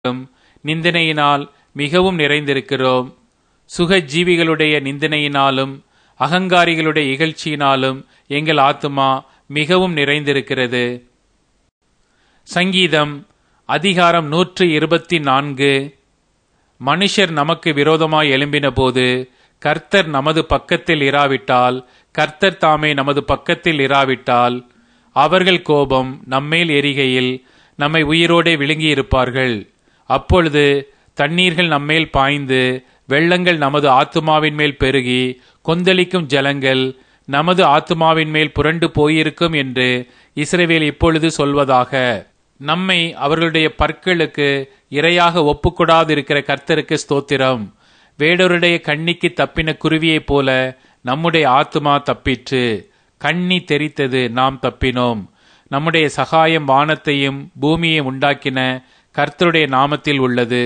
நிந்தனையினால் மிகவும் நிறைந்திருக்கிறோம் சுக ஜீவிகளுடைய நிந்தனையினாலும் அகங்காரிகளுடைய இகழ்ச்சியினாலும் எங்கள் ஆத்துமா மிகவும் நிறைந்திருக்கிறது சங்கீதம் அதிகாரம் நூற்று இருபத்தி நான்கு மனுஷர் நமக்கு விரோதமாய் எழும்பின போது கர்த்தர் நமது பக்கத்தில் இராவிட்டால் கர்த்தர் தாமே நமது பக்கத்தில் இராவிட்டால் அவர்கள் கோபம் நம்மேல் எரிகையில் நம்மை உயிரோடே விழுங்கியிருப்பார்கள் அப்பொழுது தண்ணீர்கள் நம்மேல் பாய்ந்து வெள்ளங்கள் நமது ஆத்துமாவின் மேல் பெருகி கொந்தளிக்கும் ஜலங்கள் நமது ஆத்துமாவின் மேல் புரண்டு போயிருக்கும் என்று இஸ்ரவேல் இப்பொழுது சொல்வதாக நம்மை அவர்களுடைய பற்களுக்கு இரையாக ஒப்புக்கூடாதிருக்கிற கர்த்தருக்கு ஸ்தோத்திரம் வேடருடைய கண்ணிக்கு தப்பின குருவியைப் போல நம்முடைய ஆத்துமா தப்பிற்று கண்ணி தெரித்தது நாம் தப்பினோம் நம்முடைய சகாயம் வானத்தையும் பூமியை உண்டாக்கின கர்த்தருடைய நாமத்தில் உள்ளது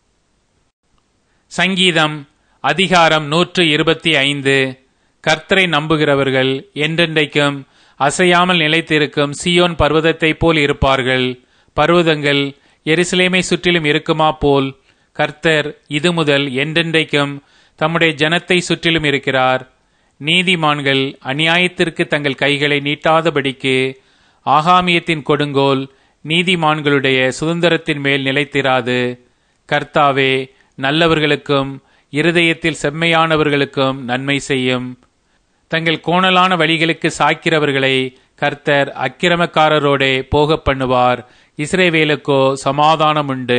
சங்கீதம் அதிகாரம் நூற்று இருபத்தி ஐந்து கர்த்தரை நம்புகிறவர்கள் என்றென்றைக்கும் அசையாமல் நிலைத்திருக்கும் சியோன் பர்வதத்தைப் போல் இருப்பார்கள் பர்வதங்கள் எருசலேமை சுற்றிலும் இருக்குமா போல் கர்த்தர் இது முதல் என்றென்றைக்கும் தம்முடைய ஜனத்தை சுற்றிலும் இருக்கிறார் நீதிமான்கள் அநியாயத்திற்கு தங்கள் கைகளை நீட்டாதபடிக்கு ஆகாமியத்தின் கொடுங்கோல் நீதிமான்களுடைய சுதந்திரத்தின் மேல் நிலைத்திராது கர்த்தாவே நல்லவர்களுக்கும் இருதயத்தில் செம்மையானவர்களுக்கும் நன்மை செய்யும் தங்கள் கோணலான வழிகளுக்கு சாய்க்கிறவர்களை கர்த்தர் அக்கிரமக்காரரோடே போக பண்ணுவார் இஸ்ரேவேலுக்கோ சமாதானம் உண்டு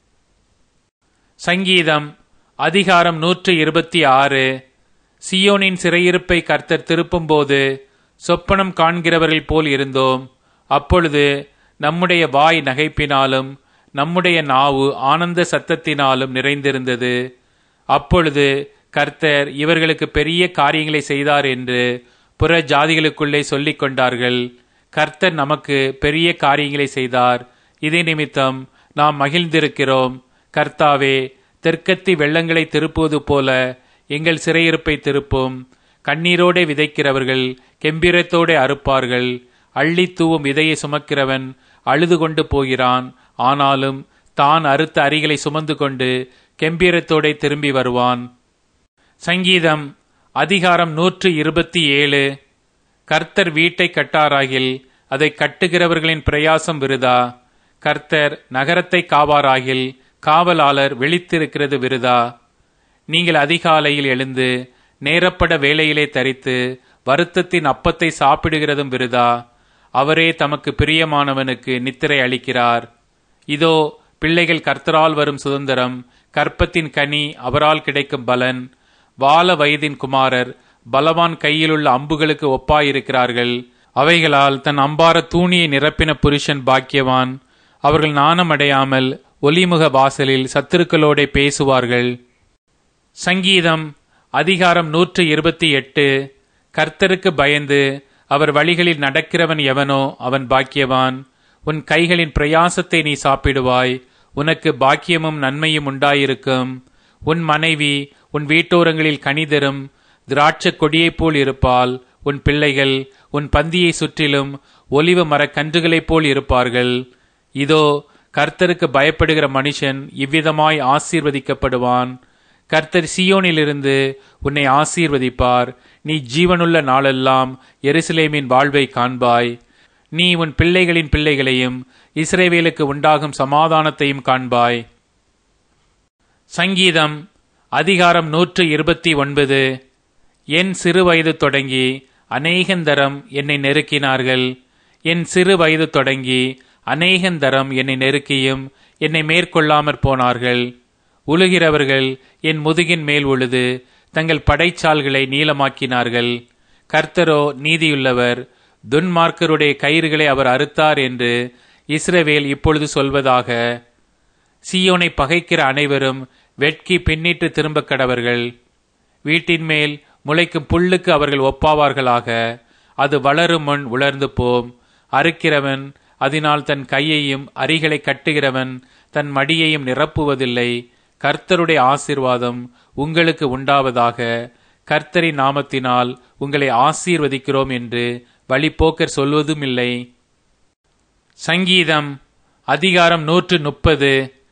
சங்கீதம் அதிகாரம் நூற்று இருபத்தி ஆறு சியோனின் சிறையிருப்பை கர்த்தர் திருப்பும்போது சொப்பனம் காண்கிறவர்கள் போல் இருந்தோம் அப்பொழுது நம்முடைய வாய் நகைப்பினாலும் நம்முடைய நாவு ஆனந்த சத்தத்தினாலும் நிறைந்திருந்தது அப்பொழுது கர்த்தர் இவர்களுக்கு பெரிய காரியங்களை செய்தார் என்று புற ஜாதிகளுக்குள்ளே சொல்லிக் கொண்டார்கள் கர்த்தர் நமக்கு பெரிய காரியங்களை செய்தார் இதே நிமித்தம் நாம் மகிழ்ந்திருக்கிறோம் கர்த்தாவே தெற்கத்தி வெள்ளங்களை திருப்புவது போல எங்கள் சிறையிருப்பை திருப்பும் கண்ணீரோடே விதைக்கிறவர்கள் கெம்பிரத்தோடே அறுப்பார்கள் அள்ளி தூவும் விதையை சுமக்கிறவன் அழுது கொண்டு போகிறான் ஆனாலும் தான் அறுத்த அரிகளை சுமந்து கொண்டு கெம்பீரத்தோடே திரும்பி வருவான் சங்கீதம் அதிகாரம் நூற்று இருபத்தி ஏழு கர்த்தர் வீட்டை கட்டாராகில் அதை கட்டுகிறவர்களின் பிரயாசம் விருதா கர்த்தர் நகரத்தை காவாராகில் காவலாளர் விழித்திருக்கிறது விருதா நீங்கள் அதிகாலையில் எழுந்து நேரப்பட வேலையிலே தரித்து வருத்தத்தின் அப்பத்தை சாப்பிடுகிறதும் விருதா அவரே தமக்கு பிரியமானவனுக்கு நித்திரை அளிக்கிறார் இதோ பிள்ளைகள் கர்த்தரால் வரும் சுதந்திரம் கற்பத்தின் கனி அவரால் கிடைக்கும் பலன் வால வயதின் குமாரர் பலவான் கையிலுள்ள அம்புகளுக்கு ஒப்பாயிருக்கிறார்கள் அவைகளால் தன் அம்பார தூணியை நிரப்பின புருஷன் பாக்கியவான் அவர்கள் நாணமடையாமல் ஒலிமுக வாசலில் சத்துருக்களோடே பேசுவார்கள் சங்கீதம் அதிகாரம் நூற்று இருபத்தி எட்டு கர்த்தருக்கு பயந்து அவர் வழிகளில் நடக்கிறவன் எவனோ அவன் பாக்கியவான் உன் கைகளின் பிரயாசத்தை நீ சாப்பிடுவாய் உனக்கு பாக்கியமும் நன்மையும் உண்டாயிருக்கும் உன் மனைவி உன் வீட்டோரங்களில் கனிதரும் திராட்சக் கொடியைப் போல் இருப்பால் உன் பிள்ளைகள் உன் பந்தியை சுற்றிலும் ஒலிவ மரக் கன்றுகளைப் போல் இருப்பார்கள் இதோ கர்த்தருக்கு பயப்படுகிற மனுஷன் இவ்விதமாய் ஆசீர்வதிக்கப்படுவான் கர்த்தர் சியோனிலிருந்து உன்னை ஆசீர்வதிப்பார் நீ ஜீவனுள்ள நாளெல்லாம் எருசலேமின் வாழ்வை காண்பாய் நீ உன் பிள்ளைகளின் பிள்ளைகளையும் இஸ்ரேவேலுக்கு உண்டாகும் சமாதானத்தையும் காண்பாய் சங்கீதம் அதிகாரம் நூற்று இருபத்தி ஒன்பது என் சிறு வயது தொடங்கி அநேகந்தரம் என்னை நெருக்கினார்கள் என் சிறு வயது தொடங்கி அநேகந்தரம் என்னை நெருக்கியும் என்னை மேற்கொள்ளாமற் போனார்கள் உழுகிறவர்கள் என் முதுகின் மேல் உழுது தங்கள் படைச்சால்களை நீளமாக்கினார்கள் கர்த்தரோ நீதியுள்ளவர் துன்மார்க்கருடைய கயிறுகளை அவர் அறுத்தார் என்று இஸ்ரவேல் இப்பொழுது சொல்வதாக சியோனை பகைக்கிற அனைவரும் வெட்கி பின்னிட்டு திரும்ப கடவர்கள் வீட்டின் மேல் முளைக்கும் புல்லுக்கு அவர்கள் ஒப்பாவார்களாக அது வளரும் முன் உலர்ந்து போம் அறுக்கிறவன் அதனால் தன் கையையும் அரிகளை கட்டுகிறவன் தன் மடியையும் நிரப்புவதில்லை கர்த்தருடைய ஆசீர்வாதம் உங்களுக்கு உண்டாவதாக கர்த்தரின் நாமத்தினால் உங்களை ஆசீர்வதிக்கிறோம் என்று வழிப்போக்கர் சொல்வதும் இல்லை சங்கீதம் அதிகாரம் நூற்று முப்பது